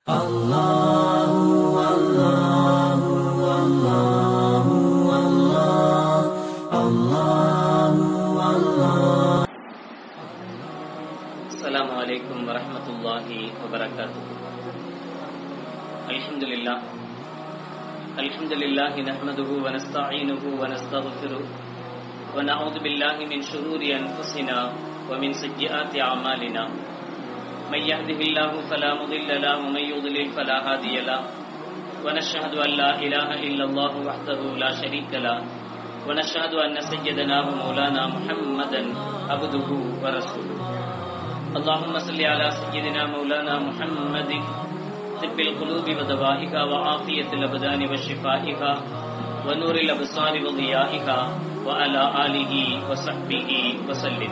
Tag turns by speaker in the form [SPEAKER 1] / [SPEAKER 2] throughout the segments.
[SPEAKER 1] السلام عليكم ورحمة الله وبركاته الحمد لله الحمد لله نحمده ونستعينه ونستغفره ونعوذ بالله من شرور أنفسنا ومن سيئات أعمالنا من يهده الله فلا مضل له ومن يضلل فلا هادي له ونشهد أن لا إله إلا الله وحده لا شريك له ونشهد أن سيدنا ومولانا محمدا عبده ورسوله اللهم صل على سيدنا مولانا محمد طب القلوب ودوائها وعافية الأبدان وشفائها ونور الأبصار وضيائها وعلى آله وصحبه وسلم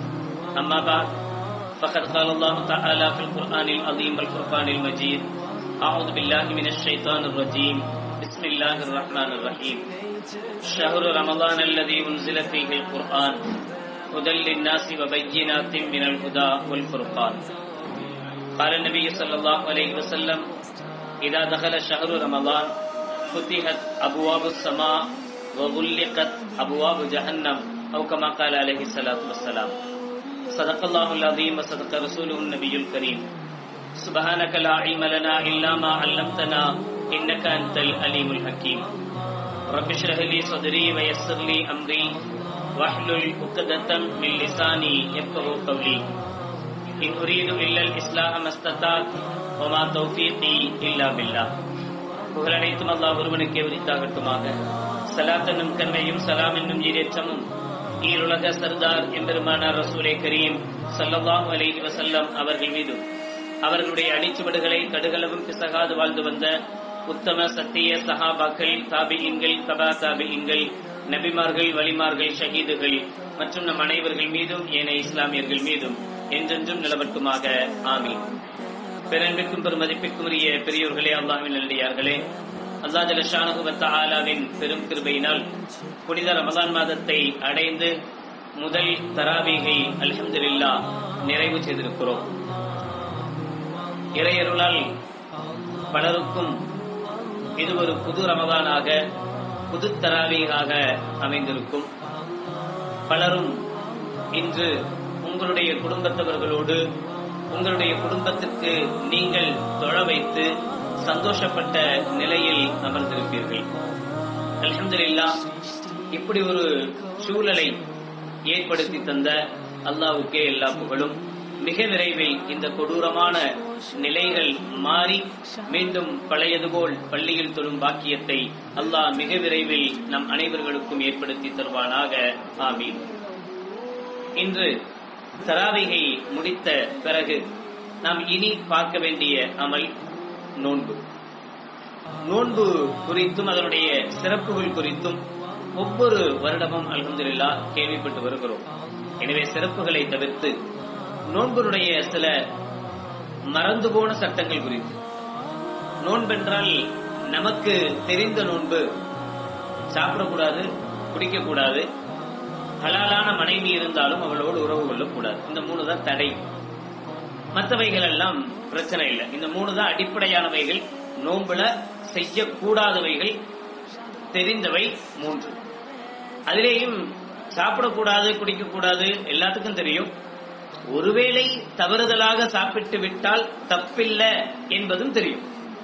[SPEAKER 1] أما بعد فقد قال الله تعالى في القرآن العظيم والفرقان المجيد أعوذ بالله من الشيطان الرجيم بسم الله الرحمن الرحيم شهر رمضان الذي أنزل فيه القرآن هدى للناس وبينات من الهدى والفرقان قال النبي صلى الله عليه وسلم إذا دخل شهر رمضان فتحت أبواب السماء وغلقت أبواب جهنم أو كما قال عليه الصلاة والسلام صدق الله العظيم وصدق رسوله النبي الكريم سبحانك لا علم لنا إلا ما علمتنا إنك أنت العليم الحكيم رب اشرح لي صدري ويسر لي أمري واحلل عقدة من لساني يفقه قولي إن أريد إلا الإصلاح ما استطعت وما توفيقي إلا بالله புகழனைத்தும் அல்லாஹ் ஒருவனுக்கே உரித்தாகட்டுமாக சலாத் என்னும் கண்மையும் சலாம் என்னும் ஈரேற்றமும் ஈருலக சர்தார் எம்பெருமானார் ரசூலே கரீம் சல்லல்லாஹு அலைஹி வஸல்லம் அவர்கள் மீதும் அவர்களுடைய அடிச்சுவடுகளை கடுகளவும் பிசகாது வாழ்ந்து வந்த உத்தம சத்திய சஹாபாக்கள் தாபியின்கள் தபா தாபியின்கள் நபிமார்கள் வலிமார்கள் ஷஹீதுகள் மற்றும் நம் அனைவர்கள் மீதும் ஏனைய இஸ்லாமியர்கள் மீதும் என்றென்றும் நிலவட்டுமாக ஆமீன் பெரும்பிற்கும் பெருமதிப்பிற்கும் உரிய பெரியோர்களே அல்லாஹ்வின் நல்லடியார்களே அல்லா ஜலஷானுகுவத்த ஆலாவின் பெரும் கிருபையினால் புனித ரமதான் மாதத்தை அடைந்து முதல் தராவீகை அல்ஹம்துலில்லா நிறைவு செய்திருக்கிறோம் இறையருளால் பலருக்கும் இது ஒரு புது ரமதானாக புது தராவீகாக அமைந்திருக்கும் பலரும் இன்று உங்களுடைய குடும்பத்தவர்களோடு உங்களுடைய குடும்பத்திற்கு நீங்கள் தொழ வைத்து சந்தோஷப்பட்ட நிலையில் அமர்ந்திருப்பீர்கள் அல்ஹம்துலில்லா இப்படி ஒரு சூழலை ஏற்படுத்தி தந்த அல்லாவுக்கே எல்லா புகழும் மிக விரைவில் இந்த கொடூரமான நிலைகள் மாறி மீண்டும் பழையது போல் பள்ளியில் தொழும் பாக்கியத்தை அல்லாஹ் மிக விரைவில் நம் அனைவர்களுக்கும் ஏற்படுத்தி தருவானாக ஆமீன் இன்று தராவிகை முடித்த பிறகு நாம் இனி பார்க்க வேண்டிய அமல் நோன்பு நோன்பு குறித்தும் அதனுடைய சிறப்புகள் குறித்தும் ஒவ்வொரு வருடமும் அல்ஹம்துலில்லா கேள்விப்பட்டு வருகிறோம் எனவே சிறப்புகளை தவிர்த்து நோன்புடைய சில மறந்து போன சட்டங்கள் குறித்து நோன்பென்றால் நமக்கு தெரிந்த நோன்பு சாப்பிடக்கூடாது குடிக்கக்கூடாது ஹலாலான மனைவி இருந்தாலும் அவளோடு உறவு கொள்ளக்கூடாது இந்த மூணு தான் தடை மற்றவைகள் எல்லாம் பிரச்சனை இல்லை இந்த மூணு தான் அடிப்படையானவைகள் நோன்புல செய்யக்கூடாதவைகள் தெரிந்தவை மூன்று அதிலேயும் சாப்பிடக்கூடாது குடிக்கக்கூடாது எல்லாத்துக்கும் தெரியும் ஒருவேளை தவறுதலாக சாப்பிட்டு விட்டால் தப்பில்ல என்பதும் தெரியும்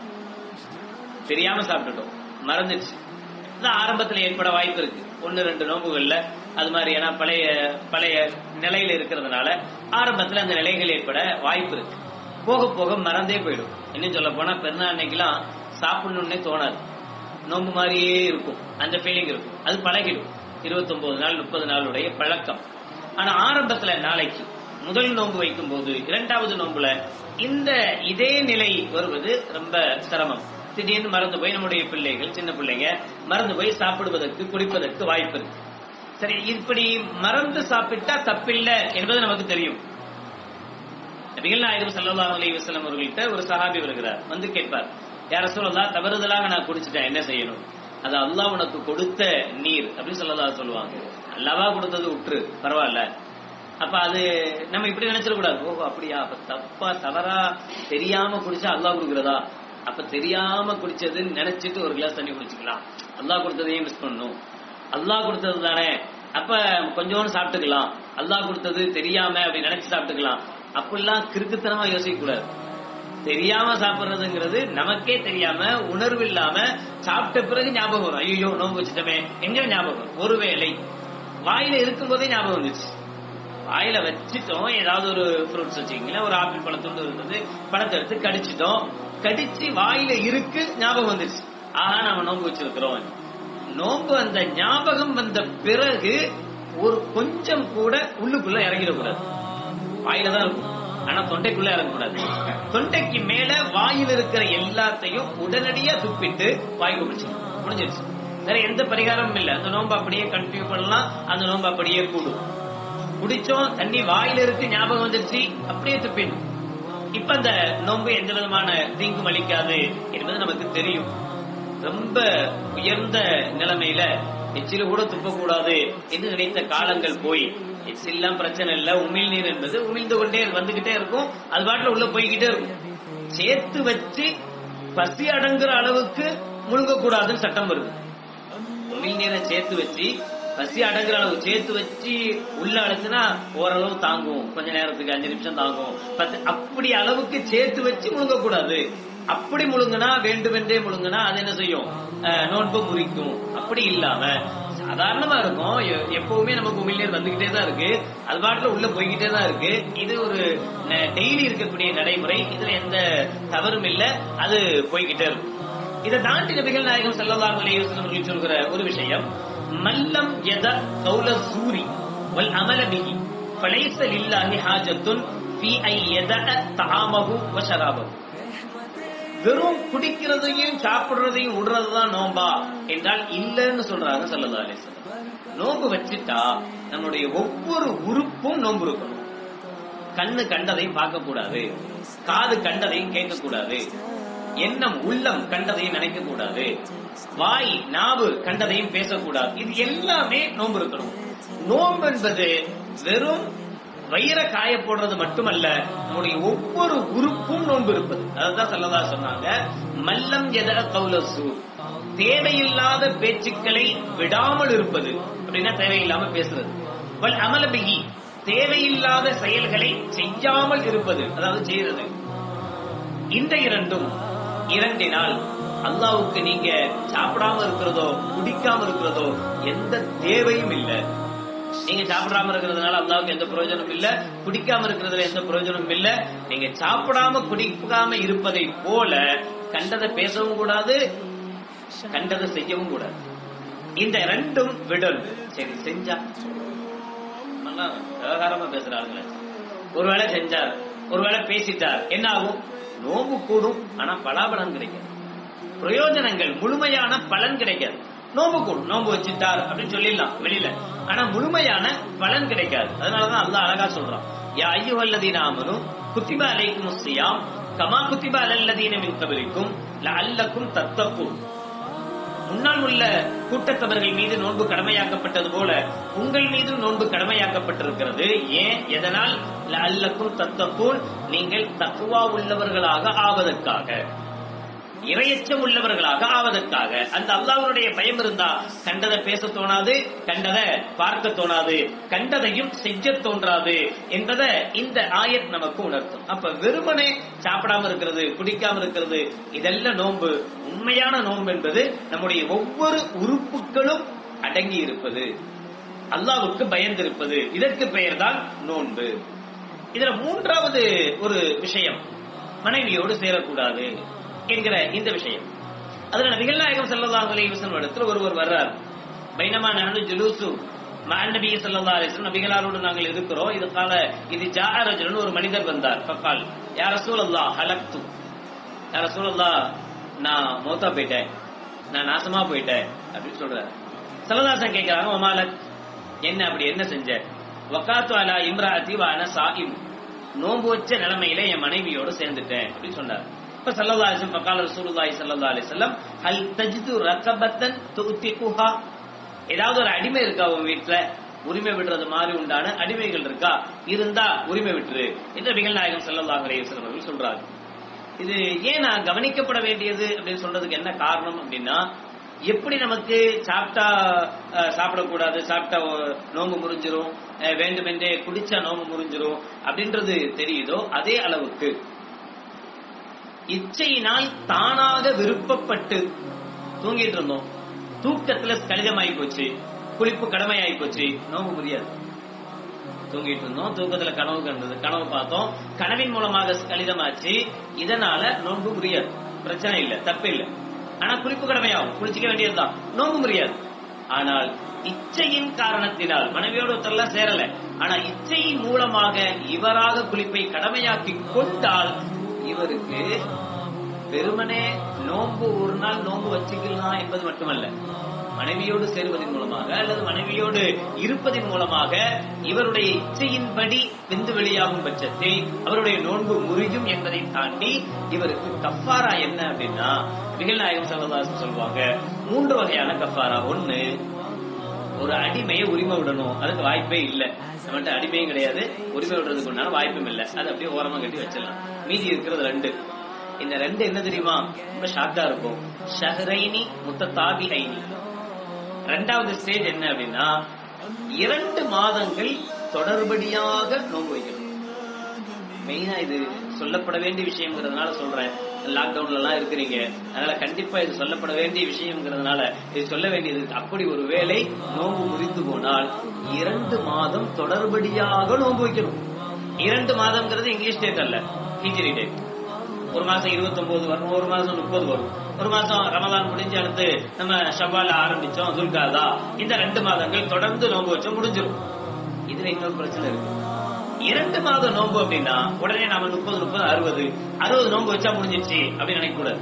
[SPEAKER 1] தெரியாம சாப்பிட்டுட்டோம் மறந்துச்சு ஆரம்பத்தில் ஏற்பட வாய்ப்பு இருக்கு ஒன்னு ரெண்டு நோம்புகள்ல அது மாதிரி ஏன்னா பழைய பழைய நிலையில இருக்கிறதுனால ஆரம்பத்தில் அந்த நிலைகள் ஏற்பட வாய்ப்பு இருக்கு போக போக மறந்தே போயிடும் இன்னும் சொல்ல போனா பெருநாள் அன்னைக்கெல்லாம் சாப்பிடணும்னே தோணாது நோம்பு மாதிரியே இருக்கும் அந்த ஃபீலிங் இருக்கும் அது பழகிடும் இருபத்தொன்பது நாள் முப்பது நாளுடைய பழக்கம் ஆனா ஆரம்பத்துல நாளைக்கு முதல் நோன்பு வைக்கும் போது இரண்டாவது நோன்புல இந்த இதே நிலை வருவது ரொம்ப சிரமம் திடீர்னு மறந்து போய் நம்முடைய பிள்ளைகள் சின்ன பிள்ளைங்க மறந்து போய் சாப்பிடுவதற்கு குடிப்பதற்கு வாய்ப்பு இருக்கு சரி இப்படி மறந்து சாப்பிட்டா தப்பில்லை என்பது நமக்கு தெரியும் நபிகள் நாயகம் சல்லா அலி வசலம் அவர்கள்ட்ட ஒரு சஹாபி வருகிறார் வந்து கேட்பார் யார சொல்லலாம் தவறுதலாக நான் குடிச்சிட்டேன் என்ன செய்யணும் அது அல்லாஹ் உனக்கு கொடுத்த நீர் அப்படின்னு சொல்லலாம் சொல்லுவாங்க அல்லாவா கொடுத்தது உற்று பரவாயில்ல அப்ப அது நம்ம இப்படி நினைச்சிடக்கூடாது ஓஹோ அப்படியா அப்ப தப்பா தவறா தெரியாம குடிச்சா அல்லாஹ் கொடுக்குறதா அப்ப தெரியாம குடிச்சதுன்னு நினைச்சிட்டு ஒரு கிளாஸ் தண்ணி குடிச்சுக்கலாம் அல்லாஹ் கொடுத்ததையும் மிஸ் பண்ணணும் அல்லாஹ் கொடுத்தது தானே அப்ப கொஞ்சோண்டு சாப்பிட்டுக்கலாம் அல்லாஹ் கொடுத்தது தெரியாம அப்படி நினைச்சு சாப்பிட்டுக்கலாம் அப்படிலாம் கிறுக்குத்தனமா யோசிக்க கூடாது தெரியாம சாப்பிடுறதுங்கிறது நமக்கே தெரியாம உணர்வு இல்லாம சாப்பிட்ட பிறகு ஞாபகம் வரும் ஐயோ நோம்பு வச்சுட்டோமே எங்க ஞாபகம் வரும்? ஒருவேளை வாயில இருக்கும் போதே ஞாபகம் வந்துச்சு வாயில வச்சுட்டோம் ஏதாவது ஒரு ஃப்ரூட்ஸ் வச்சுக்கீங்களேன் ஒரு ஆப்பிள் பழத்துண்டு இருந்தது பழத்தை எடுத்து கடிச்சிட்டோம் கடிச்சு வாயில இருக்கு ஞாபகம் வந்துச்சு ஆஹா நாம நோன்பு வச்சிருக்கிறோம் நோன்பு அந்த ஞாபகம் வந்த பிறகு ஒரு கொஞ்சம் கூட உள்ளுக்குள்ள இறங்கிடக்கூடாது வாயில தான் இருக்கும் ஆனா தொண்டைக்குள்ள இறங்கக்கூடாது தொண்டைக்கு மேல வாயில் இருக்கிற எல்லாத்தையும் உடனடியா துப்பிட்டு வாய்க்கு பிடிச்சிடும் முடிஞ்சிருச்சு வேற எந்த பரிகாரமும் இல்ல அந்த நோன்பு அப்படியே கண்டினியூ பண்ணலாம் அந்த நோன்பு அப்படியே கூடும் குடிச்சோம் தண்ணி வாயில இருக்கு ஞாபகம் வந்துருச்சு அப்படியே துப்பிடணும் இப்ப அந்த நோன்பு எந்த விதமான தீங்கும் அளிக்காது என்பது நமக்கு தெரியும் ரொம்ப உயர்ந்த நிலைமையில எச்சில கூட துப்பக்கூடாது என்று நினைத்த காலங்கள் போய் எச்சில்லாம் பிரச்சனை இல்ல உமிழ் நீர் என்பது உமிழ்ந்து கொண்டே வந்துகிட்டே இருக்கும் அது பாட்டுல உள்ள போய்கிட்டே இருக்கும் சேர்த்து வச்சு பசி அடங்குற அளவுக்கு முழுங்கக்கூடாதுன்னு சட்டம் வருது உமிழ் நீரை சேர்த்து வச்சு பசி அடங்குற அளவு சேர்த்து வச்சு உள்ள அழைச்சுனா ஓரளவு தாங்கும் கொஞ்ச நேரத்துக்கு அஞ்சு நிமிஷம் தாங்கும் பத்து அப்படி அளவுக்கு சேர்த்து வச்சு முழுங்கக்கூடாது அப்படி முழுங்கினா வேண்டுமென்றே முழுங்கினா அது என்ன செய்யும் அஹ், நோன்பு முறிக்கும் அப்படி இல்லாம சாதாரணமா இருக்கும் எ- எப்பவுமே நமக்கு உமிழ்நீர் வந்துகிட்டே தான் இருக்கு அது பாட்டுல உள்ள போய்கிட்டே தான் இருக்கு இது ஒரு டெய்லி இருக்கக்கூடிய நடைமுறை இதுல எந்த தவறும் இல்ல அது போய்கிட்டே இருக்கும் இதை தாண்டி நபிகள் நாயகம் ஸல்லல்லாஹு அலைஹி வஸல்லம் அவர்கள் சொல்கிற ஒரு விஷயம் மல்லம் யத கௌல சூரி வல் அமல பிஹி ஃபலைஸ லில்லாஹி ஹாஜத்துன் ஃபீ ஐ யதஅ தஆமஹு வ ஷராபஹு வெறும் குடிக்கிறதையும் சாப்பிடுறதையும் விடுறதுதான் நோம்பா என்றால் இல்லைன்னு சொல்றாங்க ஸல்லல்லாஹு அலைஹி வஸல்லம் நோம்பு வச்சுட்டா நம்முடைய ஒவ்வொரு உறுப்பும் நோம்பு இருக்கணும் கண்ணு கண்டதையும் பார்க்க கூடாது காது கண்டதையும் கேட்க கூடாது எண்ணம் உள்ளம் கண்டதையும் நினைக்க கூடாது வாய் நாவு கண்டதையும் பேசக்கூடாது இது எல்லாமே நோன்பு இருக்கணும் நோன்பு என்பது வெறும் வயிற காய போடுறது மட்டுமல்ல நம்முடைய ஒவ்வொரு உறுப்பும் நோன்பு இருப்பது அதுதான் சொல்லதா சொன்னாங்க மல்லம் எதர கௌலசு தேவையில்லாத பேச்சுக்களை விடாமல் இருப்பது அப்படின்னா தேவையில்லாம பேசுறது வல் அமலபிகி தேவையில்லாத செயல்களை செய்யாமல் இருப்பது அதாவது செய்யறது இந்த இரண்டும் இரண்டினால் அல்லாவுக்கு நீங்க சாப்பிடாம இருக்கிறதோ குடிக்காம இருக்கிறதோ எந்த தேவையும் இல்லை நீங்க சாப்பிடாம இருக்கிறதுனால அல்லாவுக்கு எந்த பிரயோஜனம் இல்ல குடிக்காம இருக்கிறதுல எந்த பிரயோஜனமும் இல்ல நீங்க சாப்பிடாம குடிக்காம இருப்பதை போல கண்டதை பேசவும் கூடாது கண்டதை செய்யவும் கூடாது இந்த ரெண்டும் விடல் சரி செஞ்சா நல்லா விவகாரமா பேசுற ஆளுங்கள ஒருவேளை செஞ்சார் ஒருவேளை பேசிட்டார் என்ன ஆகும் நோம்பு கூடும் ஆனா பலாபலன் கிடைக்காது பிரயோஜனங்கள் முழுமையான பலன் கிடைக்காது நோம்பு கூடும் நோம்பு வச்சுட்டார் அப்படின்னு சொல்லிடலாம் வெளியில ஆனா முழுமையான பலன் கிடைக்காது அதனாலதான் அல்லாஹ் அழகா சொல்றான் யா ஐயுவல்லதீன ஆமனு குத்திப அலைக்கும் சியாம் கமா குத்திப அலல்லதீன மின் கபலிக்கும் லஅல்லக்கும் தத்தக்கும் முன்னால் உள்ள கூட்டத்தவர்கள் மீது நோன்பு கடமையாக்கப்பட்டது போல உங்கள் மீது நோன்பு கடமையாக்கப்பட்டிருக்கிறது ஏன் எதனால் அல்லக்கும் தத்தப்போல் நீங்கள் தக்குவா உள்ளவர்களாக ஆவதற்காக இரையச்சம் உள்ளவர்களாக ஆவதற்காக அந்த அல்லாஹ்வுடைய பயம் இருந்தா கண்டதை பேச தோணாது கண்டதை பார்க்க தோணாது கண்டதையும் செய்ய தோன்றாது என்பதை இந்த ஆயத் நமக்கு உணர்த்தும் அப்ப வெறுமனே சாப்பிடாம இருக்கிறது குடிக்காம இருக்கிறது இதெல்லாம் நோன்பு உண்மையான நோன்பு என்பது நம்முடைய ஒவ்வொரு உறுப்புகளும் அடங்கி இருப்பது அல்லாஹ்வுக்கு பயந்திருப்பது இதற்கு பெயர்தான் நோன்பு இதுல மூன்றாவது ஒரு விஷயம் மனைவியோடு சேரக்கூடாது என்கிற இந்த விஷயம் அதுல நபிகள் நாயகம் ஸல்லல்லாஹு அலைஹி வஸல்லம் இடத்துல ஒருவர் வர்றார் பைனமா நஹனு ஜுலூசு மஅன் நபி ஸல்லல்லாஹு அலைஹி வஸல்லம் நபிகளாரோடு நாங்கள் இருக்கிறோம் இது கால இது ஜாஅ ரஜுலன் ஒரு மனிதர் வந்தார் ஃபகால் யா ரசூலல்லாஹ் ஹலக்து யா ரசூலல்லாஹ் நான் மௌத்தா போயிட்டேன் நான் நாசமா போயிட்டேன் அப்படின்னு சொல்றாரு சல்லல்லாஹு கேக்குறாங்க ஒமாலக் என்ன அப்படி என்ன செஞ்ச வக்காத்து அலா இம்ராஅதி வ அன சாயிம் நோன்பு வச்ச நிலைமையில என் மனைவியோட சேர்ந்துட்டேன் அப்படின்னு சொன்னார் இப்ப சல்லல்லாஹு அலைஹி வஸல்லம் பக்கால ரசூலுல்லாஹி ஸல்லல்லாஹு அலைஹி வஸல்லம் ஹல் தஜிது ரகபத்தன் துத்திகுஹா ஏதாவது ஒரு அடிமை இருக்கா உன் வீட்டுல உரிமை விடுறது மாதிரி உண்டான அடிமைகள் இருக்கா இருந்தா உரிமை விட்டுரு என்று நபிகள் நாயகம் ஸல்லல்லாஹு அலைஹி வஸல்லம் அவர்கள் சொல்றாங்க இது ஏன் நான் கவனிக்கப்பட வேண்டியது அப்படின்னு சொல்றதுக்கு என்ன காரணம் அப்படின்னா எப்படி நமக்கு சாப்பிட்டா அஹ், சாப்பிடக்கூடாது சாப்பிட்டா ஒ- நோன்பு முறிஞ்சிரும் அஹ், வேண்டுமென்றே குடிச்சா நோன்பு முறிஞ்சிரும் அப்படின்றது தெரியுதோ அதே அளவுக்கு இச்சையினால் தானாக விருப்பப்பட்டு தூங்கிட்டு இருந்தோம் தூக்கத்துல கடிதமாயி போச்சு குளிப்பு கடமையாயி போச்சு நோம்பு முடியாது தூங்கிட்டு இருந்தோம் தூக்கத்துல கனவு கண்டது கனவு பார்த்தோம் கனவின் மூலமாக கலிதமாச்சு இதனால நோன்பு முடியாது பிரச்சனை இல்ல தப்பு இல்ல ஆனா குறிப்பு கடமையாகும் குளிச்சுக்க வேண்டியதுதான் நோன்பு முடியாது ஆனால் இச்சையின் காரணத்தினால் மனைவியோட ஒருத்தரெல்லாம் சேரல ஆனா இச்சையின் மூலமாக இவராக குளிப்பை கடமையாக்கி கொண்டால் இவருக்கு வெறுமனே நோன்பு ஒரு நாள் நோன்பு வச்சுக்கலாம் என்பது மட்டுமல்ல மனைவியோடு சேருவதன் மூலமாக அல்லது மனைவியோடு இருப்பதன் மூலமாக இவருடைய இச்சையின்படி விந்து வெளியாகும் பட்சத்தில் அவருடைய நோன்பு முறியும் என்பதை தாண்டி இவருக்கு கஃபாரா என்ன அப்படின்னா மிகில் நாயகம் சல்லதாசன் சொல்லுவாங்க மூன்று வகையான கஃபாரா ஒண்ணு ஒரு அடிமையை உரிமை விடணும் அதுக்கு வாய்ப்பே இல்ல நம்மகிட்ட அடிமையும் கிடையாது உரிமை விடுறதுக்கு உண்டான வாய்ப்பும் இல்ல அது அப்படியே ஓரமா கட்டி வச்சிடலாம் மீதி இருக்கிறது ரெண்டு இந்த ரெண்டு என்ன தெரியுமா ரொம்ப ஷாக்கா இருக்கும் ஷஹரைனி முத்தத்தாபி ஐனி ரெண்டாவது ஸ்டேஜ் என்ன அப்படின்னா இரண்டு மாதங்கள் தொடர்படியாக நோன்பு வைக்கணும் மெயினா இது சொல்லப்பட வேண்டிய விஷயம்ங்கிறதுனால சொல்றேன் லாக்டவுன்ல எல்லாம் இருக்கிறீங்க அதனால கண்டிப்பா இது சொல்லப்பட வேண்டிய விஷயம்ங்கிறதுனால இது சொல்ல வேண்டியது இருக்கு. அப்படி ஒரு வேளை நோன்பு முறித்து போனால் இரண்டு மாதம் தொடர்படியாக நோன்பு வைக்கணும் இரண்டு மாதம்ங்கிறது இங்கிலீஷ் டேட் அல்ல ஹிஜிரி டேட் ஒரு மாசம் 29 வரும் ஒரு மாசம் முப்பது வரும் ஒரு மாசம் ரமலான் முடிஞ்சு அடுத்து நம்ம ஷவால ஆரம்பிச்சோம் துல்காதா இந்த ரெண்டு மாதங்கள் தொடர்ந்து நோன்பு வச்சோம் முடிஞ்சிடும் இதுல இன்னொரு பிரச்சனை இருக்கு இரண்டு மாதம் நோன்பு அப்படின்னா உடனே நாம முப்பது முப்பது அறுபது அறுபது நோன்பு வச்சா முடிஞ்சிருச்சு அப்படின்னு நினைக்க கூடாது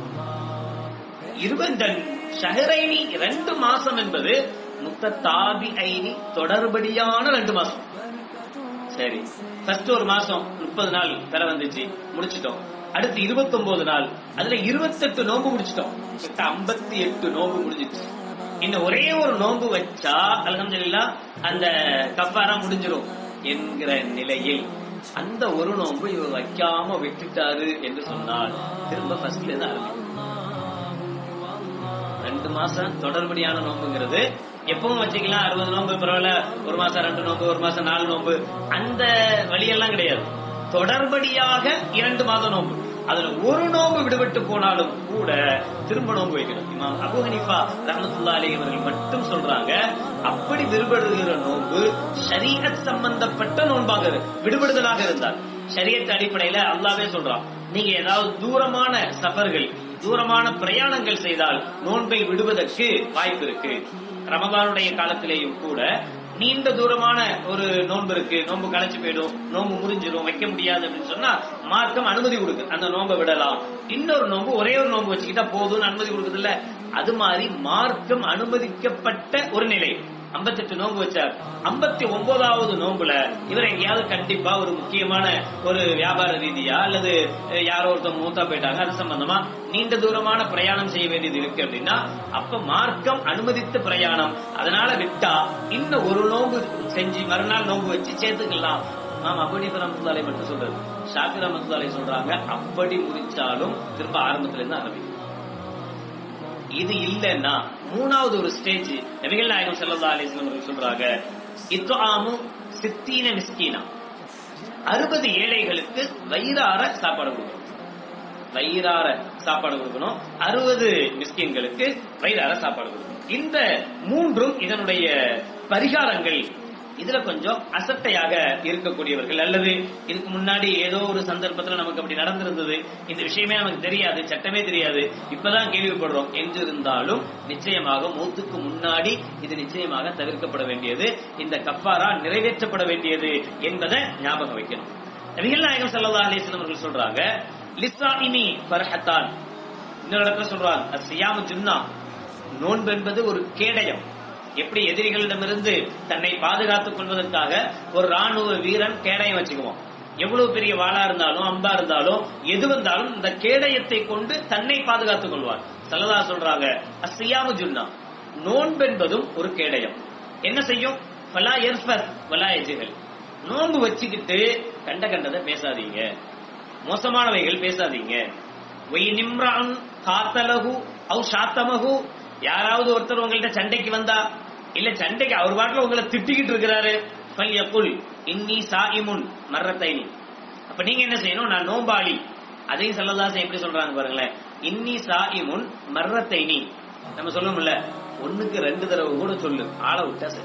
[SPEAKER 1] இருபது ஷஹரைனி ரெண்டு மாசம் என்பது முத்த தாபி ஐனி தொடர்படியான ரெண்டு மாசம் சரி ஃபர்ஸ்ட் ஒரு மாசம் முப்பது நாள் தர வந்துச்சு முடிச்சிட்டோம் அடுத்து 29 நாள் அதுல 28 நோன்பு முடிச்சிட்டோம் ஐம்பத்தி எட்டு நோன்பு முடிஞ்சிச்சு இன்னும் ஒரே ஒரு நோன்பு வச்சா அல்ஹம்துலில்லாஹ் அந்த கஃபாரா முடிஞ்சிரும் என்கிற நிலையில் அந்த ஒரு நோன்பு இவர் வைக்காம விட்டுட்டாரு என்று சொன்னால் திரும்ப ஃபர்ஸ்ட்ல இருந்து ஆரம்பிக்கும் ரெண்டு மாசம் தொடர்படியான நோன்புங்கிறது எப்பவும் வச்சுக்கலாம் அறுபது நோன்பு பரவாயில்ல ஒரு மாசம் ரெண்டு நோன்பு ஒரு மாசம் நாலு நோன்பு அந்த வழியெல்லாம் கிடையாது தொடர்படியாக இரண்டு மாதம் நோன்பு அதுல ஒரு நோன்பு விடுபட்டு போனாலும் கூட திரும்ப நோன்பு வைக்கணும் இமாம் அபு ஹனீஃபா ரஹமத்துல்லா அலி அவர்கள் மட்டும் சொல்றாங்க அப்படி விடுபடுகிற நோன்பு ஷரீஅத் சம்பந்தப்பட்ட நோன்பாக இரு- விடுபடுதலாக இருந்தால் ஷரியத் அடிப்படையில அல்லாவே சொல்றான் நீங்க ஏதாவது தூரமான சஃபர்கள் தூரமான பிரயாணங்கள் செய்தால் நோன்பை விடுவதற்கு வாய்ப்பு இருக்கு ரமதானுடைய காலத்திலேயும் கூட நீண்ட தூரமான ஒரு நோன்பு இருக்கு நோன்பு களைச்சு போயிடும் நோன்பு முறிஞ்சிடும் வைக்க முடியாது அப்படின்னு சொன்னா மார்க்கம் அனுமதி கொடுக்கு அந்த நோன்பை விடலாம் இன்னொரு நோன்பு ஒரே ஒரு நோன்பு வச்சுக்கிட்டா போதும்னு அனுமதி கொடுக்குது இல்ல அது மாதிரி மார்க்கம் அனுமதிக்கப்பட்ட ஒரு நிலை 58 நோன்பு வச்சார் 59 ஒன்பதாவது நோன்புல இவர் எங்கேயாவது கண்டிப்பா ஒரு முக்கியமான ஒரு வியாபார ரீதியா அல்லது அஹ், யாரோ ஒருத்தர் மூத்தா போயிட்டாங்க அது சம்பந்தமா நீண்ட தூரமான பிரயாணம் செய்ய வேண்டியது இருக்கு அப்படின்னா அப்ப மார்க்கம் அனுமதித்த பிரயாணம் அதனால விட்டா இன்னும் ஒரு நோன்பு செஞ்சு மறுநாள் நோன்பு வச்சு சேர்த்துக்கலாம் நாம் அப்படி ரமத்துலாலை மட்டும் சொல்றது ஷாக்கி ரமத்துலாலை சொல்றாங்க அப்படி முடிச்சாலும் திரும்ப ஆரம்பத்துல இருந்து ஆரம்பிக்கும் இது இல்லைன்னா மூணாவது ஒரு ஸ்டேஜ் நபிகள் நாயகம் ஸல்லல்லாஹு அலைஹி வஸல்லம் அவர்கள் சொல்றாங்க இத்ஆமு சித்தீன மிஸ்கீனா அறுபது ஏழைகளுக்கு வயிறார சாப்பாடு கொடுக்கணும் வயிறார சாப்பாடு கொடுக்கணும் அறுபது மிஸ்கின்களுக்கு வயிறார சாப்பாடு கொடுக்கணும் இந்த மூன்றும் இதனுடைய பரிகாரங்கள் இதுல கொஞ்சம் அசட்டையாக இருக்கக்கூடியவர்கள் அல்லது இதுக்கு முன்னாடி ஏதோ ஒரு சந்தர்ப்பத்துல நமக்கு அப்படி நடந்திருந்தது இந்த விஷயமே நமக்கு தெரியாது சட்டமே தெரியாது இப்பதான் கேள்விப்படுறோம் என்றிருந்தாலும் நிச்சயமாக மூத்துக்கு முன்னாடி இது நிச்சயமாக தவிர்க்கப்பட வேண்டியது இந்த கஃபாரா நிறைவேற்றப்பட வேண்டியது என்பதை ஞாபகம் வைக்கணும் நபிகள் நாயகம் ஸல்லல்லாஹு அலைஹி வஸல்லம் அவர்கள் சொல்றாங்க லிஸ்ஸாயிமி ஃபர்ஹத்தான் இன்னொரு இடத்துல சொல்றாங்க அஸ்ஸியாமு ஜுன்னா நோன்பு என்பது ஒரு கேடயம் எப்படி எதிரிகளிடமிருந்து தன்னை பாதுகாத்துக் கொள்வதற்காக ஒரு ராணுவ வீரன் கேடயம் வச்சுக்குவான் எவ்வளவு பெரிய வாளா இருந்தாலும் அம்பா இருந்தாலும் எது வந்தாலும் இந்த கேடயத்தை கொண்டு தன்னை பாதுகாத்துக் கொள்வார் சல்லதா சொல்றாங்க அஸ்ஸியாமு ஜுன்னா நோன்பென்பதும் ஒரு கேடயம் என்ன செய்யும் பலா எர்ஃபத் வலா எஜுகள் நோன்பு வச்சுக்கிட்டு கண்ட கண்டதை பேசாதீங்க மோசமானவைகள் பேசாதீங்க ஒய் நிம்ரான் காத்தலகு அவ் சாத்தமகு யாராவது ஒருத்தர் உங்கள்ட்ட சண்டைக்கு வந்தா இல்ல சண்டைக்கு அவர் பாட்டுல உங்களை திட்டிக்கிட்டு இருக்கிறாரு பல் யக்குல் இன்னி சாயிமுன் மர்ரத்தைனி அப்ப நீங்க என்ன செய்யணும் நான் நோம்பாளி அதையும் செல்லதாசன் எப்படி சொல்றாங்க பாருங்களேன் இன்னி சாயிமுன் மர்ரத்தைனி நம்ம சொல்லணும்ல ஒண்ணுக்கு ரெண்டு தடவை கூட சொல்லு ஆளை விட்டா சரி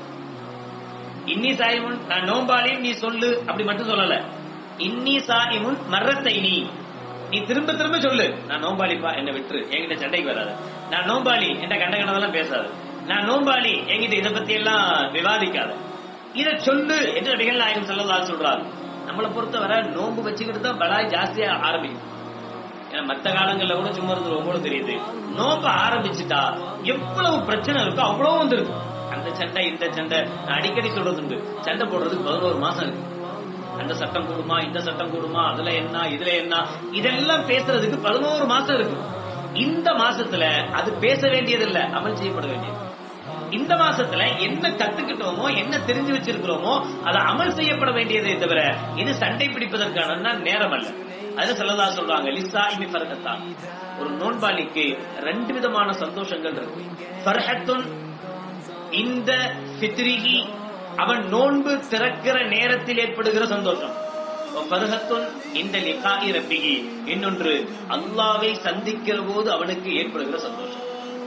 [SPEAKER 1] இன்னி சாயிமுன் நான் நோம்பாளி நீ சொல்லு அப்படி மட்டும் சொல்லல இன்னி சாயிமுன் மர்ரத்தைனி நீ திரும்ப திரும்ப சொல்லு நான் நோம்பாளிப்பா என்ன விட்டுரு என்கிட்ட சண்டைக்கு வராது நான் நோம்பாளி என்ற கண்ட கண்டதெல்லாம் பேசாது நான் நோம்பாளி என்கிட்ட இதை பத்தி எல்லாம் விவாதிக்காத இத சொல்லு என்று நபிகள் நாயகம் செல்லதா சொல்றாரு நம்மளை பொறுத்தவரை நோன்பு வச்சுக்கிட்டு தான் பலாய் ஜாஸ்தியா ஆரம்பிக்கும் ஏன்னா மத்த காலங்கள்ல கூட சும்மா இருந்து ரொம்ப தெரியுது நோம்ப ஆரம்பிச்சுட்டா எவ்வளவு பிரச்சனை இருக்கோ அவ்வளவு வந்துருக்கு அந்த சண்டை இந்த சண்டை நான் அடிக்கடி சொல்றது உண்டு சண்டை போடுறதுக்கு பதினோரு மாசம் இருக்கு அந்த சட்டம் கூடுமா இந்த சட்டம் கூடுமா அதுல என்ன இதுல என்ன இதெல்லாம் பேசுறதுக்கு பதினோரு மாசம் இருக்கு இந்த மாசத்துல அது பேச வேண்டியது இல்ல அமல் செய்யப்பட வேண்டியது இந்த மாசத்துல என்ன கத்துக்கிட்டோமோ என்ன தெரிஞ்சு வச்சிருக்கிறோமோ அதை அமல் செய்யப்பட வேண்டியதே தவிர இது சண்டை பிடிப்பதற்கான நேரம் அல்ல அது சொல்லதா சொல்றாங்க லிசா இமி ஃபர்ஹத்தான் ஒரு நோன்பாளிக்கு ரெண்டு விதமான சந்தோஷங்கள் இருக்கு ஃபர்ஹத்துன் இந்த ஃபித்ரிஹி அவன் நோன்பு திறக்கிற நேரத்தில் ஏற்படுகிற சந்தோஷம் பருகத்துன் இந்த லிகாயி ரப்பிகி இன்னொன்று அல்லாவை சந்திக்கிற போது அவனுக்கு ஏற்படுகிற சந்தோஷம்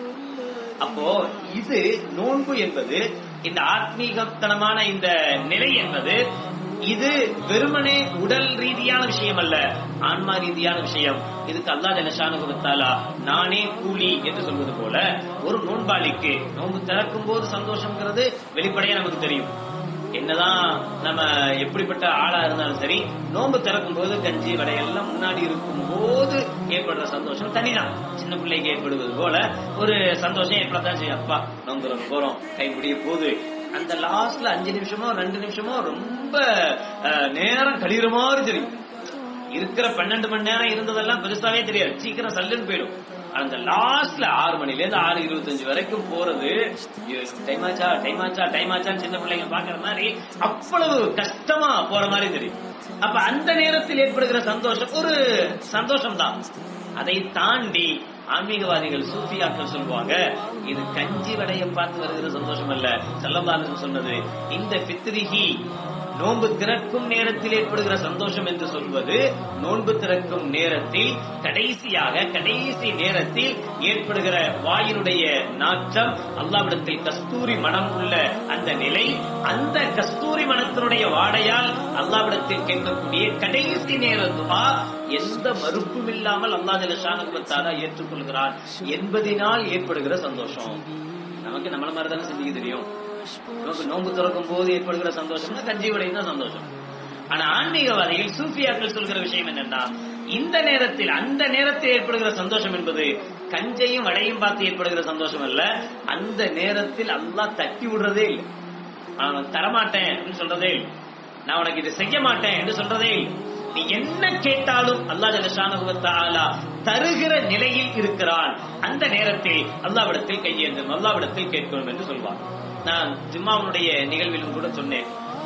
[SPEAKER 1] அப்போ இது நோன்பு என்பது இந்த ஆத்மீகத்தனமான இந்த நிலை என்பது இது வெறுமனே உடல் ரீதியான விஷயம் அல்ல ஆன்மா ரீதியான விஷயம் இதுக்கு அல்லா ஜனஷானு கொடுத்தாலா நானே கூலி என்று சொல்வது போல ஒரு நோன்பாளிக்கு நோன்பு திறக்கும் போது சந்தோஷம்ங்கிறது வெளிப்படையா நமக்கு தெரியும் என்னதான் நம்ம எப்படிப்பட்ட ஆளா இருந்தாலும் சரி நோன்பு திறக்கும் போது கஞ்சி வடை எல்லாம் முன்னாடி இருக்கும் போது ஏற்படுற சந்தோஷம் தனிதான் சின்ன பிள்ளைக்கு ஏற்படுவது போல ஒரு சந்தோஷம் ஏற்படத்தான் செய்யும் அப்பா நோன்பு திறக்க போறோம் கை முடிய போகுது அந்த லாஸ்ட்ல அஞ்சு நிமிஷமோ ரெண்டு நிமிஷமோ ரொம்ப அஹ், நேரம் கழிகிற மாதிரி தெரியும் இருக்கிற பன்னெண்டு மணி நேரம் இருந்ததெல்லாம் பெருசாவே தெரியாது சீக்கிரம் சல்லுன்னு போயிடும் ஆனா அந்த லாஸ்ட்ல ஆறு மணில இருந்து ஆறு இருபத்தஞ்சு வரைக்கும் போறது டைம் ஆச்சா டைம் ஆச்சா டைம் ஆச்சான்னு சின்ன பிள்ளைங்க பாக்குற மாதிரி அவ்வளவு கஷ்டமா போற மாதிரி தெரியும் அப்ப அந்த நேரத்தில் ஏற்படுகிற சந்தோஷம் ஒரு சந்தோஷம் தான் அதை தாண்டி ஆன்மீகவாதிகள் சூஃபியாக்கள் சொல்லுவாங்க இது கஞ்சி வடைய பார்த்து வருகிற சந்தோஷம் அல்ல செல்லம்பாலன் சொன்னது இந்த பித்ரிஹி நோன்பு திறக்கும் நேரத்தில் ஏற்படுகிற சந்தோஷம் என்று சொல்வது நோன்பு திறக்கும் நேரத்தில் கடைசியாக கடைசி நேரத்தில் ஏற்படுகிற வாயினுடைய நாற்றம் அல்லாவிடத்தில் கஸ்தூரி மனம் உள்ள அந்த நிலை அந்த கஸ்தூரி மனத்தினுடைய வாடையால் அல்லாவிடத்தில் கேட்கக்கூடிய கடைசி நேர துவா எந்த மறுப்பும் இல்லாமல் அல்லா ஜலஷானுபத்தாரா ஏற்றுக்கொள்கிறான் என்பதினால் ஏற்படுகிற சந்தோஷம் நமக்கு நம்மள மாதிரி தானே சிந்திக்க தெரியும் நமக்கு நோன்பு திறக்கும் போது ஏற்படுகிற சந்தோஷம்னா கஞ்சி வடையும் தான் சந்தோஷம் ஆனா ஆன்மீகவாதிகள் சூஃபியாக்கள் சொல்கிற விஷயம் என்னன்னா இந்த நேரத்தில் அந்த நேரத்தில் ஏற்படுகிற சந்தோஷம் என்பது கஞ்சையும் வடையும் பார்த்து ஏற்படுகிற சந்தோஷம் அல்ல அந்த நேரத்தில் அல்லாஹ் தட்டி விடுறதே இல்லை அவன் தரமாட்டேன் அப்படின்னு சொல்றதே இல்லை நான் உனக்கு இது செய்ய மாட்டேன் என்று சொல்றதே இல்லை நீ என்ன கேட்டாலும் அல்லாஹ் ஜலஷானுவத்தாலா தருகிற நிலையில் இருக்கிறான் அந்த நேரத்தில் அல்லாவிடத்தில் கையேந்தும் அல்லாவிடத்தில் கேட்கணும் என்று சொல்வான் நான் ஜும்மாவுடைய நிகழ்விலும் கூட சொன்னேன்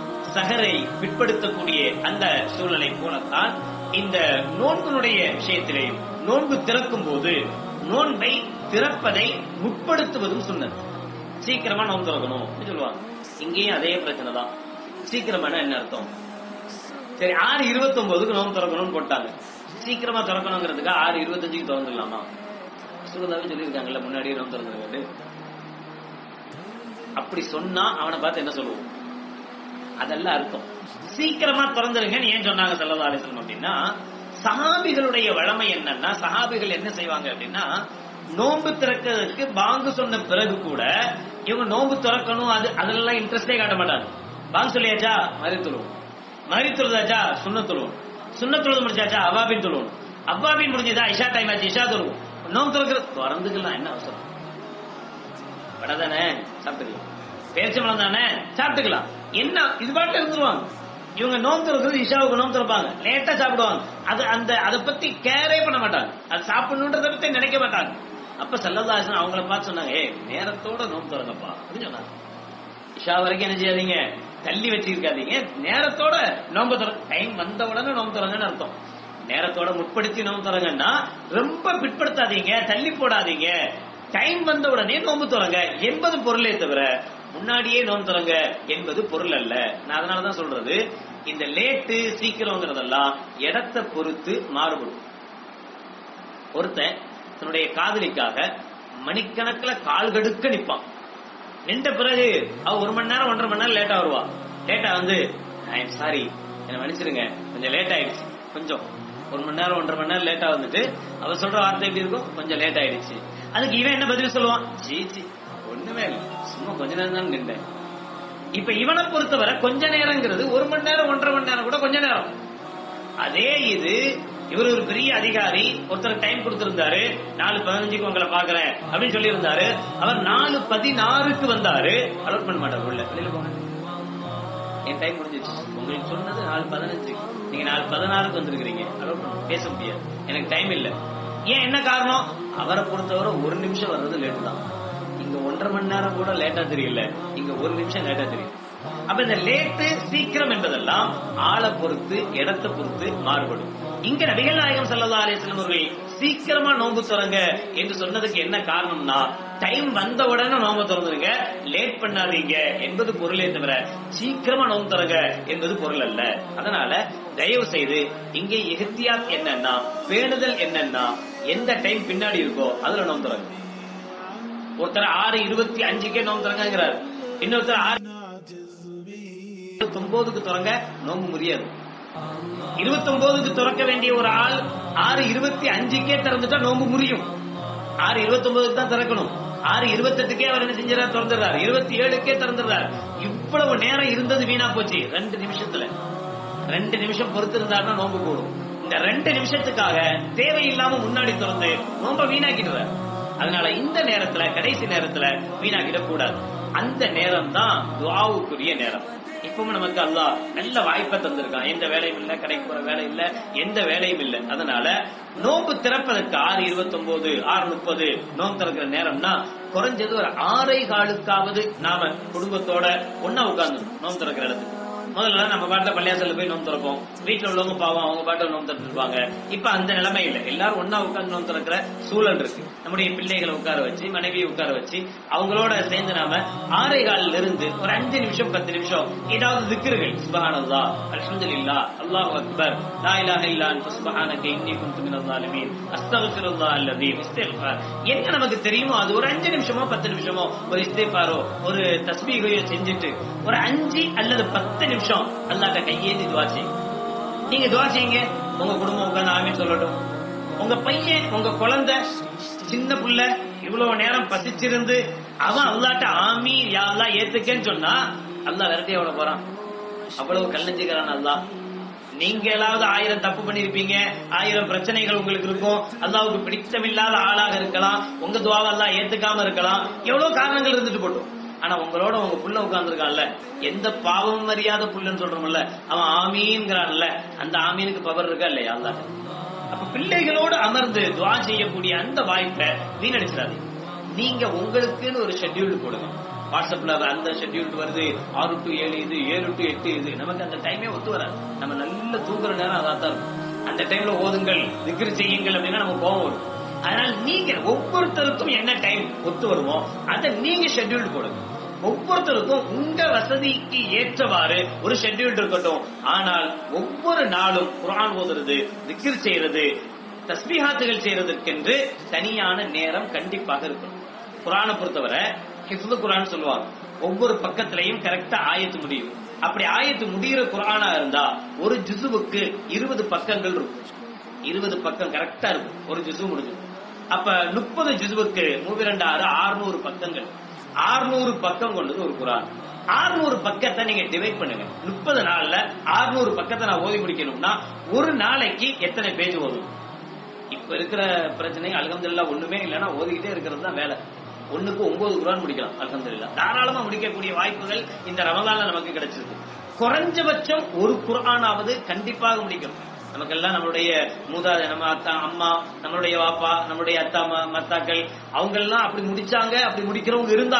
[SPEAKER 1] சகரை பிற்படுத்தக்கூடிய அந்த சூழலை போலத்தான் இந்த நோன்பினுடைய விஷயத்திலேயும் நோன்பு திறக்கும் போது நோன்பை திறப்பதை முற்படுத்துவதும் சொன்னது சீக்கிரமா நோன்பு திறக்கணும் அப்படின்னு சொல்லுவாங்க இங்கேயும் அதே பிரச்சனை தான் சீக்கிரமான என்ன அர்த்தம் சரி ஆறு இருபத்தி ஒன்பதுக்கு நோன்பு திறக்கணும்னு போட்டாங்க சீக்கிரமா திறக்கணுங்கிறதுக்கு ஆறு இருபத்தஞ்சுக்கு திறந்துடலாமா சுகதாவே சொல்லியிருக்காங்கல்ல முன்னாடியே நோன்பு திறந்துருக்காரு அப்படி சொன்னா அவனை பார்த்து என்ன சொல்லுவோம் அதெல்லாம் அர்த்தம் சீக்கிரமா திறந்துருங்கன்னு ஏன் சொன்னாங்க சல்லா அலிஸ்லம் அப்படின்னா சஹாபிகளுடைய வழமை என்னன்னா சஹாபிகள் என்ன செய்வாங்க அப்படின்னா நோன்பு திறக்கிறதுக்கு பாங்கு சொன்ன பிறகு கூட இவங்க நோன்பு திறக்கணும் அது அதெல்லாம் இன்ட்ரெஸ்டே காட்ட மாட்டாங்க பாங்கு சொல்லியாச்சா மறி தொழுவோம் மறி தொழுதாச்சா சுண்ண தொழுவோம் சுண்ண தொழுது முடிச்சாச்சா அவாபின் தொழுவோம் அவ்வாபின் முடிஞ்சதா இஷா டைம் ஆச்சு இஷா தொழுவோம் நோன்பு திறக்கிறது திறந்துக்கலாம் என்ன அவசரம் வடை தானே சாப்பிட்டுக்கலாம் பேரிச்சம்பழம் தானே சாப்பிட்டுக்கலாம் என்ன இது பாட்டு இருந்துருவாங்க இவங்க நோம்பு திறக்கிறது இஷாவுக்கு நோம்பு திறப்பாங்க லேட்டா சாப்பிடுவாங்க அது அந்த அதை பத்தி கேரே பண்ண மாட்டாங்க அது சாப்பிடணுன்றத பத்தி நினைக்க மாட்டாங்க அப்ப செல்லதாசன் அவங்கள பார்த்து சொன்னாங்க ஏ நேரத்தோட நோம்பு திறங்கப்பா அப்படின்னு சொன்னாங்க இஷா வரைக்கும் என்ன செய்யாதீங்க தள்ளி வச்சிருக்காதீங்க நேரத்தோட நோன்பு தர டைம் வந்த உடனே நோன்பு தரங்கன்னு அர்த்தம் நேரத்தோட முற்படுத்தி நோன்பு தரங்கன்னா ரொம்ப பிற்படுத்தாதீங்க தள்ளி போடாதீங்க டைம் வந்த உடனே நோன்பு தொடங்க என்பது பொருளே தவிர முன்னாடியே நோன்பு தொடங்க என்பது பொருள் அல்ல நான் அதனாலதான் சொல்றது இந்த லேட்டு சீக்கிரங்கிறதெல்லாம் இடத்தை பொறுத்து மாறுபடும் ஒருத்தன் தன்னுடைய காதலிக்காக மணிக்கணக்கில் கால் கடுக்க நிப்பான் நின்ற பிறகு அவ ஒரு மணி நேரம் ஒன்றரை மணி நேரம் லேட்டா வருவா லேட்டா வந்து ஐ எம் சாரி என்ன மன்னிச்சிருங்க கொஞ்சம் லேட் ஆயிடுச்சு கொஞ்சம் ஒரு மணி நேரம் ஒன்றரை மணி நேரம் லேட்டா வந்துட்டு அவ சொல்ற வார்த்தை எப்படி இருக்கும் கொஞ்சம் லேட் ஆயிடுச்சு அதுக்கு இவன் என்ன பதில் சொல்லுவான் ஜி ஜி ஒண்ணுமே இல்லை சும்மா கொஞ்ச நேரம் தான் நின்றேன் இப்ப இவனை பொறுத்தவரை கொஞ்ச நேரங்கிறது ஒரு மணி நேரம் ஒன்றரை மணி நேரம் கூட கொஞ்ச நேரம் அதே இது இவர் ஒரு பெரிய அதிகாரி ஒருத்தர் டைம் கொடுத்திருந்தாரு நாலு பதினஞ்சுக்கு உங்களை பாக்குறேன் அப்படின்னு சொல்லி இருந்தாரு அவர் நாலு பதினாறுக்கு வந்தாரு அலோட் பண்ண மாட்டார் உள்ள வெளியில போங்க என் டைம் முடிஞ்சிச்சு உங்களுக்கு சொன்னது நாலு பதினஞ்சு நீங்க நாலு பதினாறுக்கு வந்திருக்கிறீங்க அலோட் பண்ண பேச முடியாது எனக்கு டைம் இல்ல ஏன் என்ன காரணம் அவரை பொறுத்தவரை ஒரு நிமிஷம் வர்றது லேட் தான் இங்க ஒன்றரை மணி நேரம் கூட லேட்டா தெரியல இங்க ஒரு நிமிஷம் லேட்டா தெரியும் அப்ப இந்த லேட்டு சீக்கிரம் என்பதெல்லாம் ஆளை பொறுத்து இடத்தை பொறுத்து மாறுபடும் இங்க நபிகள் நாயகம் சல்லா அலிஸ்லாம் அவர்கள் சீக்கிரமா நோன்பு தொடங்க என்று சொன்னதுக்கு என்ன காரணம்னா டைம் வந்த உடனே நோன்பு திறந்துருங்க லேட் பண்ணாதீங்க என்பது பொருளே தவிர சீக்கிரமா நோன்பு தொடங்க என்பது பொருள் அல்ல அதனால தயவு செய்து இங்கே எகத்தியாத் என்னன்னா பேணுதல் என்னன்னா எந்த டைம் பின்னாடி இருக்கோ அதுல நோன்பு தொடங்க ஒருத்தர் ஆறு இருபத்தி அஞ்சுக்கே நோம்பு தொடங்கிறார் இன்னொருத்தர் ஆறு ஒன்பதுக்கு தொடங்க நோம்பு முடியாது இருபத்தி ஒன்பதுக்கு திறக்க வேண்டிய ஒரு ஆள் ஆறு இருபத்தி அஞ்சுக்கே திறந்துட்டா நோம்பு முடியும் ஆறு இருபத்தி ஒன்பதுக்கு தான் திறக்கணும் ஆறு இருபத்தெட்டுக்கே அவர் என்ன செஞ்சார் திறந்துடுறாரு இருபத்தி ஏழுக்கே திறந்துடுறாரு இவ்வளவு நேரம் இருந்தது வீணா போச்சு ரெண்டு நிமிஷத்துல ரெண்டு நிமிஷம் பொறுத்து இருந்தாருன்னா நோம்பு கூடும் இந்த ரெண்டு நிமிஷத்துக்காக தேவையில்லாம முன்னாடி திறந்து நோம்ப வீணாக்கிடுறாரு அதனால இந்த நேரத்துல கடைசி நேரத்துல வீணாக்கிட கூடாது அந்த நேரம் தான் துவாவுக்குரிய நேரம் இப்பவும் நமக்கு அல்லாஹ் நல்ல வாய்ப்பை தந்திருக்கான் எந்த வேலையும் இல்ல கடைக்கு போற வேலை இல்ல எந்த வேலையும் இல்ல அதனால நோன்பு திறப்பதற்கு ஆறு இருபத்தி ஒன்பது ஆறு முப்பது நோன்பு திறக்கிற நேரம்னா குறைஞ்சது ஒரு ஆறை காலுக்காவது நாம குடும்பத்தோட ஒன்னா உட்கார்ந்து நோன்பு திறக்கிற இடத்துக்கு முதல்ல நம்ம பாட்டுல பள்ளியாசல்ல போய் நோம்பு திறப்போம் வீட்டுல உள்ளவங்க பாவம் அவங்க பாட்டு நோம்பு திறந்துருப்பாங்க இப்ப அந்த நிலைமை இல்ல எல்லாரும் ஒன்னா உட்கார்ந்து நோம்பு திறக்கிற சூழல் இருக்கு நம்முடைய பிள்ளைகளை உட்கார வச்சு மனைவியை உட்கார வச்சு அவங்களோட சேர்ந்து நாம ஆறே காலில இருந்து ஒரு அஞ்சு நிமிஷம் பத்து நிமிஷம் ஏதாவது திக்கிறுகள் சுபஹானல்லா அல்ஹம்துலில்லா அல்லாஹ் அக்பர் லா இலாஹ இல்லா அன்த சுப்ஹானக இன்னி குன்து மினல் ஸாலிமீன் அஸ்தக்ஃபிருல்லாஹ் அல்லதீம் இஸ்திக்ஃபார் என்ன நமக்கு தெரியுமோ அது ஒரு அஞ்சு நிமிஷமோ பத்து நிமிஷமோ ஒரு இஸ்திக்ஃபாரோ ஒரு தஸ்பீகையோ செஞ்சுட்டு ஒரு அஞ்சு அல்லது பத்து நிமிஷம் அல்லாஹ்ட்ட கையேந்தி துவா செய்யுங்க நீங்க துவா செய்யுங்க உங்க குடும்பம் உட்கார்ந்து ஆமீன் சொல்லட்டும் உங்க பையன் உங்க குழந்தை சின்ன புள்ள இவ்வளவு நேரம் பசிச்சிருந்து அவன் அல்லாட்ட ஆமி யா அல்லா ஏத்துக்கன்னு சொன்னா அல்லாஹ் விரட்டி எவ்வளவு போறான் அவ்வளவு கல்லஞ்சுக்கிறான் அல்லாஹ் நீங்க எல்லாவது ஆயிரம் தப்பு பண்ணிருப்பீங்க ஆயிரம் பிரச்சனைகள் உங்களுக்கு இருக்கும் அல்லாவுக்கு பிடித்தமில்லாத ஆளாக இருக்கலாம் உங்க துவாவை எல்லாம் ஏத்துக்காம இருக்கலாம் எவ்வளவு காரணங்கள் இருந்துட்டு போட்டோம் ஆனா உங்களோட உங்க புள்ள உட்கார்ந்துருக்கான்ல எந்த பாவம் அறியாத புள்ளன்னு சொல்றோம்ல அவன் ஆமீன்கிறான்ல அந்த ஆமீனுக்கு பவர் இருக்கா இல்லையா அல்லாஹ் அப்ப பிள்ளைகளோடு அமர்ந்து துவா செய்யக்கூடிய அந்த வாய்ப்பை வீணடிச்சிடாதீங்க நீங்க உங்களுக்குன்னு ஒரு ஷெட்யூல் போடுங்க வாட்ஸ்அப்ல அந்த ஷெட்யூல் வருது ஆறு டு ஏழு இது ஏழு டு எட்டு இது நமக்கு அந்த டைமே ஒத்து வராது நம்ம நல்ல தூங்குற நேரம் அதான் தான் இருக்கும் அந்த டைம்ல ஓதுங்கள் திக்ரு செய்யுங்கள் அப்படின்னா நமக்கு கோவம் வரும் அதனால நீங்க ஒவ்வொருத்தருக்கும் என்ன டைம் ஒத்து வருமோ அதை நீங்க ஷெட்யூல் போடுங்க ஒவ்வொருத்தருக்கும் உங்க வசதிக்கு ஏற்றவாறு ஒரு ஷெட்யூல் இருக்கட்டும் ஆனால் ஒவ்வொரு நாளும் குரான் ஓதுறது திக்ர் செய்யறது தஸ்பீஹாத்துகள் செய்யறதுக்கென்று தனியான நேரம் கண்டிப்பாக இருக்கணும் குரானை பொறுத்தவரை ஹிஃபுது குரான் சொல்லுவாங்க ஒவ்வொரு பக்கத்திலையும் கரெக்டா ஆயத்து முடியும் அப்படி ஆயத்து முடிகிற குரானா இருந்தா ஒரு ஜுசுவுக்கு இருபது பக்கங்கள் இருக்கும் இருபது பக்கம் கரெக்டா இருக்கும் ஒரு ஜுசு முடிஞ்சு அப்ப முப்பது ஜுசுவுக்கு மூவிரண்டு ஆறு ஆறுநூறு பக்கங்கள் ஆறுநூறு பக்கம் கொண்டது ஒரு குரான் ஆறுநூறு பக்கத்தை நீங்க டிவைட் பண்ணுங்க முப்பது நாள்ல ஆறுநூறு பக்கத்தை நான் ஓதி முடிக்கணும்னா ஒரு நாளைக்கு எத்தனை பேஜ் ஓதும் இப்ப இருக்கிற பிரச்சனை அல்ஹம்துலில்லாஹ் ஒண்ணுமே இல்லைன்னா ஓதிக்கிட்டே இருக்கிறது தான் வேலை ஒண்ணுக்கு ஒன்பது குரான் முடிக்கலாம் அல்ஹம்துலில்லாஹ் தாராளமா முடிக்கக்கூடிய வாய்ப்புகள் இந்த ரமலான்ல நமக்கு கிடைச்சிருக்கு குறைஞ்சபட்சம் ஒரு குரானாவது கண்டிப்பாக முடிக்கணும் நமக்கெல்லாம் நம்மளுடைய மூதாத நம்ம அத்தா அம்மா நம்மளுடைய வாப்பா நம்மளுடைய அத்தா ம- மத்தாக்கள் அவங்க எல்லாம் அப்படி முடிச்சாங்க அப்படி முடிக்கிறவங்க இருந்தாங்க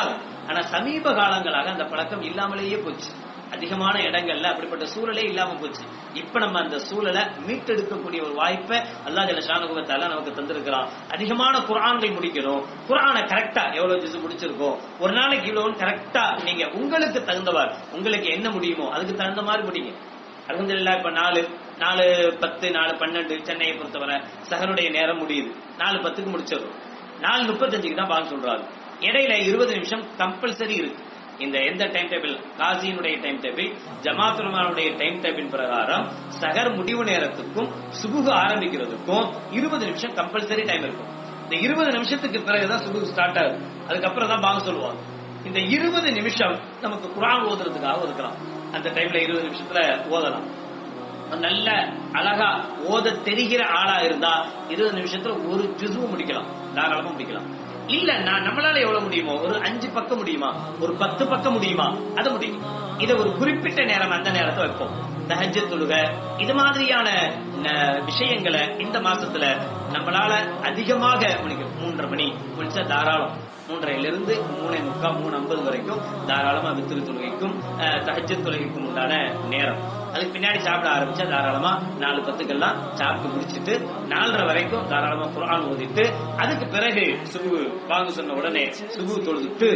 [SPEAKER 1] ஆனா சமீப காலங்களாக அந்த பழக்கம் இல்லாமலேயே போச்சு அதிகமான இடங்கள்ல அப்படிப்பட்ட சூழலே இல்லாம போச்சு இப்ப நம்ம அந்த சூழலை மீட்டெடுக்கக்கூடிய ஒரு வாய்ப்பை அல்லாஹ் ஜலஷானுகுவத்தால நமக்கு தந்திருக்கிறான் அதிகமான குரான்கள் முடிக்கணும் குரானை கரெக்டா எவ்வளவு ஜிசு முடிச்சிருக்கோம் ஒரு நாளைக்கு இவ்வளவு கரெக்டா நீங்க உங்களுக்கு தகுந்தவர் உங்களுக்கு என்ன முடியுமோ அதுக்கு தகுந்த மாதிரி முடிங்க அலமதுல்லா இப்ப நாலு நாலு பத்து நாலு பன்னெண்டு சென்னையை பொறுத்தவரை சகருடைய நேரம் முடியுது நாலு பத்துக்கு முடிச்சிடுறோம் நாலு முப்பத்தஞ்சுக்கு தான் பாங்க சொல்றாரு இடையில இருபது நிமிஷம் கம்பல்சரி இருக்கு இந்த எந்த டைம் டேபிள் காசியினுடைய டைம் டேபிள் ஜமாத்துலமானுடைய டைம் டேபிள் பிரகாரம் சகர் முடிவு நேரத்துக்கும் சுபுகு ஆரம்பிக்கிறதுக்கும் இருபது நிமிஷம் கம்பல்சரி டைம் இருக்கும் இந்த இருபது நிமிஷத்துக்கு பிறகுதான் சுபுகு ஸ்டார்ட் ஆகுது அதுக்கப்புறம் தான் பாங்க சொல்லுவாங்க இந்த இருபது நிமிஷம் நமக்கு குரான் ஓதுறதுக்காக ஒதுக்கலாம் அந்த டைம்ல இருபது நிமிஷத்துல ஓதலாம் நல்ல அழகா ஓத தெரிகிற ஆளா இருந்தா இருபது நிமிஷத்துல ஒரு ஜுசுவும் முடிக்கலாம் தாராளமா முடிக்கலாம் இல்ல நான் நம்மளால எவ்வளவு முடியுமோ ஒரு அஞ்சு பக்கம் முடியுமா ஒரு பத்து பக்கம் முடியுமா அது முடியும் இதை ஒரு குறிப்பிட்ட நேரம் அந்த நேரத்தை வைப்போம் தஹஜ தொழுக இது மாதிரியான ந- விஷயங்களை இந்த மாசத்துல நம்மளால அதிகமாக முடிக்கும் மூன்றரை மணி முடிச்சா தாராளம் மூன்றரைல இருந்து மூணே முக்கா மூணு ஐம்பது வரைக்கும் தாராளமா வித்திரு தொழுகைக்கும் தஹஜ தொழுகைக்கும் உண்டான நேரம் அதுக்கு பின்னாடி சாப்பிட ஆரம்பிச்சா தாராளமா நாலு பத்துக்கெல்லாம் சாப்பிட்டு முடிச்சிட்டு நாலரை வரைக்கும் தாராளமா குரான் ஓதிட்டு அதுக்கு பிறகு சுபு வாங்க சொன்ன உடனே சுபு தொழுதுட்டு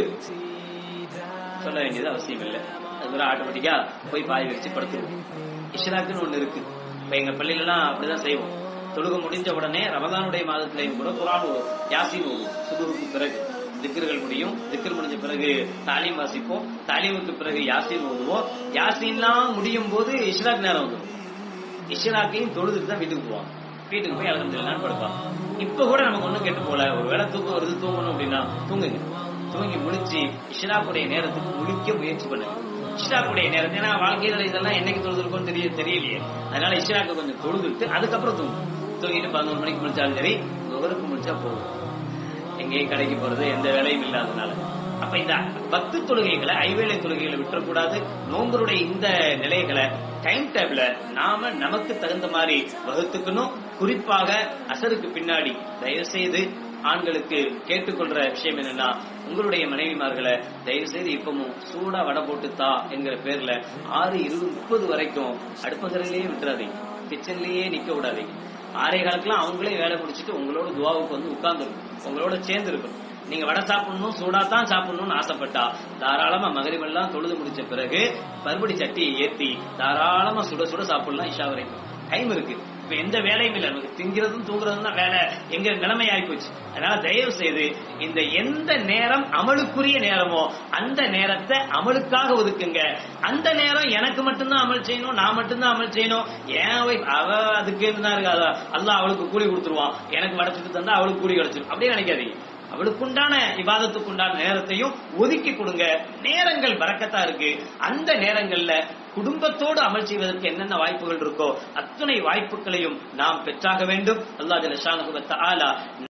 [SPEAKER 1] சொல்ல வேண்டியது அவசியம் இல்லை அது ஆட்டோமேட்டிக்கா போய் பாய் வச்சு படுத்துருவோம் இஷ்ராக்குன்னு ஒண்ணு இருக்கு இப்ப எங்க பள்ளியில எல்லாம் அப்படிதான் செய்வோம் தொழுக முடிஞ்ச உடனே ரமதானுடைய மாதத்திலையும் கூட குரான் ஓதும், யாசீன் ஓதும் சுபுருக்கு பிறகு திக்கர்கள் முடியும் திக்கர் முடிஞ்ச பிறகு தாலீம் வாசிப்போம் தாலீமுக்கு பிறகு யாசீன் ஓதுவோம் யாசீன்லாம் முடியும் போது இஷ்ராக் நேரம் வந்துடும் இஷ்ராக்கையும் தொழுதுட்டு தான் வீட்டுக்கு போவான் வீட்டுக்கு போய் அலமதுல்லான்னு படுப்பான் இப்ப கூட நமக்கு ஒண்ணும் கெட்டு போல ஒரு வேளை தூக்கம் வருது தூங்கணும் அப்படின்னா தூங்குங்க தூங்கி முடிச்சு இஷ்ராக்குடைய நேரத்துக்கு முழிக்க முயற்சி பண்ணுங்க இஷ்ராக்குடைய நேரத்தை ஏன்னா வாழ்க்கையில இதெல்லாம் என்னைக்கு தொழுதுருக்கோன்னு தெரிய தெரியலையே அதனால இஷ்ராக்கு கொஞ்சம் தொழுதுட்டு அதுக்கப்புறம் தூங்கும் தூங்கிட்டு பதினோரு மணிக்கு முடிச்சாலும் சரி ஒவ்வொருக்கு முடிச்சா போதும் எங்கேயும் கடைக்கு போறது எந்த வேலையும் இல்லாதனால அப்ப இந்த பத்து தொழுகைகளை ஐவேளை தொழுகைகளை விட்டுறக்கூடாது நோம்பருடைய இந்த நிலைகளை டைம் டேபிள நாம நமக்கு தகுந்த மாதிரி வகுத்துக்கணும் குறிப்பாக அசருக்கு பின்னாடி தயவு செய்து ஆண்களுக்கு கேட்டுக்கொள்ற விஷயம் என்னன்னா உங்களுடைய மனைவிமார்களை தயவு செய்து இப்பவும் சூடா வடை போட்டு தா என்கிற பேர்ல ஆறு இருபது முப்பது வரைக்கும் அடுப்பங்கரையிலேயே விட்டுறாதீங்க கிச்சன்லயே நிக்க விடாதீங்க ஆறே காலத்துலாம் அவங்களே வேலை முடிச்சிட்டு உங்களோட துவாவுக்கு வந்து உட்கார்ந்துருக்கும் உங்களோட சேர்ந்து இருக்கணும் நீங்க வடை சாப்பிடணும் சூடா தான் சாப்பிடணும்னு ஆசைப்பட்டா தாராளமா மகரிபெல்லாம் தொழுது முடிச்ச பிறகு மறுபடி சட்டியை ஏத்தி தாராளமா சுட சுட சாப்பிடலாம் இஷா வரைக்கும் டைம் இருக்கு இப்ப எந்த வேலையும் இல்லை நமக்கு திங்கிறதும் தூங்குறதும் தான் வேலை எங்க நிலைமை ஆயிப்போச்சு அதனால தயவு செய்து இந்த எந்த நேரம் அமலுக்குரிய நேரமோ அந்த நேரத்தை அமலுக்காக ஒதுக்குங்க அந்த நேரம் எனக்கு மட்டும்தான் அமல் செய்யணும் நான் மட்டும்தான் அமல் செய்யணும் ஏன் wife, அவ அதுக்கு தான் இருக்காத அல்லாஹ் அவளுக்கு கூலி கொடுத்துருவான் எனக்கு வடைச்சிட்டு தந்தா அவளுக்கு கூலி கிடைச்சிடும் அப்படியே நினைக்காதீங்க அவளுக்குண்டான இபாதத்துக்குண்டான நேரத்தையும் ஒதுக்கி கொடுங்க நேரங்கள் பறக்கத்தா இருக்கு அந்த நேரங்கள்ல குடும்பத்தோடு அமல் செய்வதற்கு என்னென்ன வாய்ப்புகள் இருக்கோ அத்துணை வாய்ப்புகளையும் நாம் பெற்றாக வேண்டும் அல்லாஹ் ஜல்ல ஷானஹு வ தஆலா